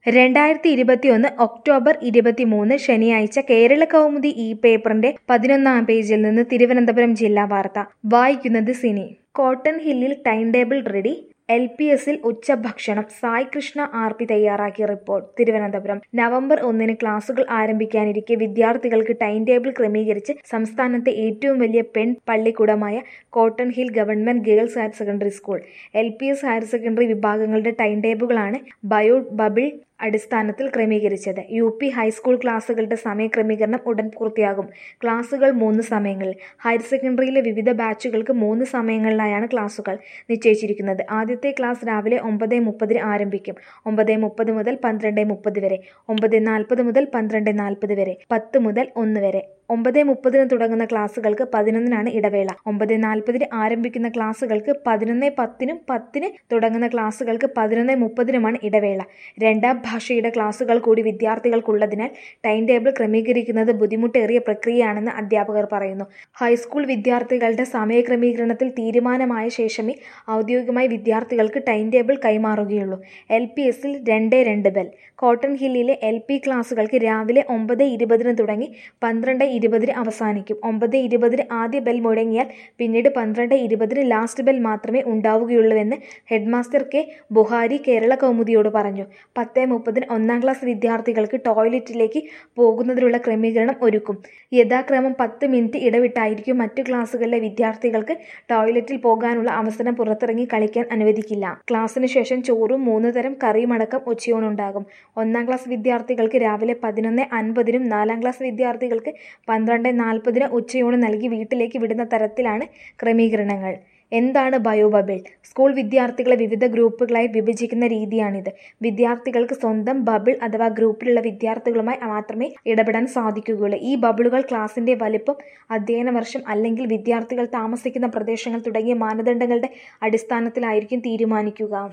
രണ്ടായിരത്തി ഇരുപത്തിയൊന്ന് ഒക്ടോബർ ഇരുപത്തിമൂന്ന് ശനിയാഴ്ച കേരള കൗമുദി ഈ പേപ്പറിന്റെ പതിനൊന്നാം പേജിൽ നിന്ന് തിരുവനന്തപുരം ജില്ലാ വാർത്ത വായിക്കുന്നത് സിനി കോട്ടൺ ഹില്ലിൽ time table ready L P എസിൽ ഉച്ചഭക്ഷണം സായ് കൃഷ്ണ ആർ പി തയ്യാറാക്കിയ റിപ്പോർട്ട് തിരുവനന്തപുരം നവംബർ ഒന്നിന് ക്ലാസുകൾ ആരംഭിക്കാനിരിക്കെ വിദ്യാർത്ഥികൾക്ക് ടൈം ടേബിൾ ക്രമീകരിച്ച് സംസ്ഥാനത്തെ ഏറ്റവും വലിയ പെൺ പള്ളിക്കൂടമായ Cotton Hill government girls higher secondary school L P S higher secondary വിഭാഗങ്ങളുടെ ടൈം ടേബിളുകളാണ് ബയോ ബബിൾ അടിസ്ഥാനത്തിൽ ക്രമീകരിച്ചത് യു പി ഹൈസ്കൂൾ ക്ലാസുകളുടെ സമയക്രമീകരണം ഉടൻ പൂർത്തിയാകും ക്ലാസുകൾ മൂന്ന് സമയങ്ങളിൽ ഹയർ സെക്കൻഡറിയിലെ വിവിധ ബാച്ചുകൾക്ക് മൂന്ന് സമയങ്ങളിലായാണ് ക്ലാസുകൾ നിശ്ചയിച്ചിരിക്കുന്നത് ആദ്യത്തെ ക്ലാസ് രാവിലെ ഒമ്പത് മുപ്പതിന് ആരംഭിക്കും ഒമ്പത് മുപ്പത് മുതൽ പന്ത്രണ്ട് മുപ്പത് വരെ ഒമ്പത് നാൽപ്പത് മുതൽ പന്ത്രണ്ട് നാൽപ്പത് വരെ പത്ത് മുതൽ ഒന്ന് വരെ ഒമ്പത് മുപ്പതിന് തുടങ്ങുന്ന ക്ലാസുകൾക്ക് പതിനൊന്നിനാണ് ഇടവേള ഒമ്പത് നാൽപ്പതിന് ആരംഭിക്കുന്ന ക്ലാസുകൾക്ക് പതിനൊന്ന് പത്തിനും പത്തിന് തുടങ്ങുന്ന ക്ലാസുകൾക്ക് പതിനൊന്ന് മുപ്പതിനുമാണ് ഇടവേള രണ്ടാം ഭാഷയുടെ ക്ലാസുകൾ കൂടി വിദ്യാർത്ഥികൾക്കുള്ളതിനാൽ ടൈം ടേബിൾ ക്രമീകരിക്കുന്നത് ബുദ്ധിമുട്ടേറിയ പ്രക്രിയയാണെന്ന് അധ്യാപകർ പറയുന്നു ഹൈസ്കൂൾ വിദ്യാർത്ഥികളുടെ സമയക്രമീകരണത്തിൽ തീരുമാനമായ ശേഷമേ ഔദ്യോഗികമായി വിദ്യാർത്ഥികൾക്ക് ടൈം ടേബിൾ കൈമാറുകയുള്ളൂ എൽ പി എസിൽ രണ്ട് രണ്ട് ബെൽ കോട്ടൺ ഹില്ലിലെ എൽ പി ക്ലാസുകൾക്ക് രാവിലെ ഒമ്പത് ഇരുപതിന് തുടങ്ങി പന്ത്രണ്ട് ഇരുപതിന് അവസാനിക്കും ഒമ്പത് ഇരുപതിന് ആദ്യ ബെൽ മുഴങ്ങിയാൽ പിന്നീട് പന്ത്രണ്ട് ഇരുപതിന് ലാസ്റ്റ് ബെൽ മാത്രമേ ഉണ്ടാവുകയുള്ളൂവെന്ന് ഹെഡ്മാസ്റ്റർ കെ ബുഹാരി കേരള കൗമുദിയോട് പറഞ്ഞു പത്ത് മുപ്പതിന് ഒന്നാം ക്ലാസ് വിദ്യാർത്ഥികൾക്ക് ടോയ്ലറ്റിലേക്ക് പോകുന്നതിനുള്ള ക്രമീകരണം ഒരുക്കും യഥാക്രമം പത്ത് മിനിറ്റ് ഇടവിട്ടായിരിക്കും മറ്റു ക്ലാസ്സുകളിലെ വിദ്യാർത്ഥികൾക്ക് ടോയ്ലറ്റിൽ പോകാനുള്ള അവസരം പുറത്തിറങ്ങി കളിക്കാൻ അനുവദിക്കില്ല ക്ലാസ്സിന് ശേഷം ചോറും മൂന്ന് തരം കറിയുമടക്കം ഉച്ചയൂണുണ്ടാകും ഒന്നാം ക്ലാസ് വിദ്യാർത്ഥികൾക്ക് രാവിലെ പതിനൊന്ന് അൻപതിനും നാലാം ക്ലാസ് വിദ്യാർത്ഥികൾക്ക് പന്ത്രണ്ട് നാൽപ്പതിന് ഉച്ചയൂണ് നൽകി വീട്ടിലേക്ക് വിടുന്ന തരത്തിലാണ് ക്രമീകരണങ്ങൾ എന്താണ് ബയോബബിൾ സ്കൂൾ വിദ്യാർത്ഥികളെ വിവിധ ഗ്രൂപ്പുകളായി വിഭജിക്കുന്ന രീതിയാണിത് വിദ്യാർത്ഥികൾക്ക് സ്വന്തം ബബിൾ അഥവാ ഗ്രൂപ്പിലുള്ള വിദ്യാർത്ഥികളുമായി മാത്രമേ ഇടപെടാൻ സാധിക്കുകയുള്ളൂ ഈ ബബിളുകൾ ക്ലാസിന്റെ വലിപ്പം അധ്യയന വർഷം അല്ലെങ്കിൽ വിദ്യാർത്ഥികൾ താമസിക്കുന്ന പ്രദേശങ്ങൾ തുടങ്ങിയ മാനദണ്ഡങ്ങളുടെ അടിസ്ഥാനത്തിലായിരിക്കും തീരുമാനിക്കുക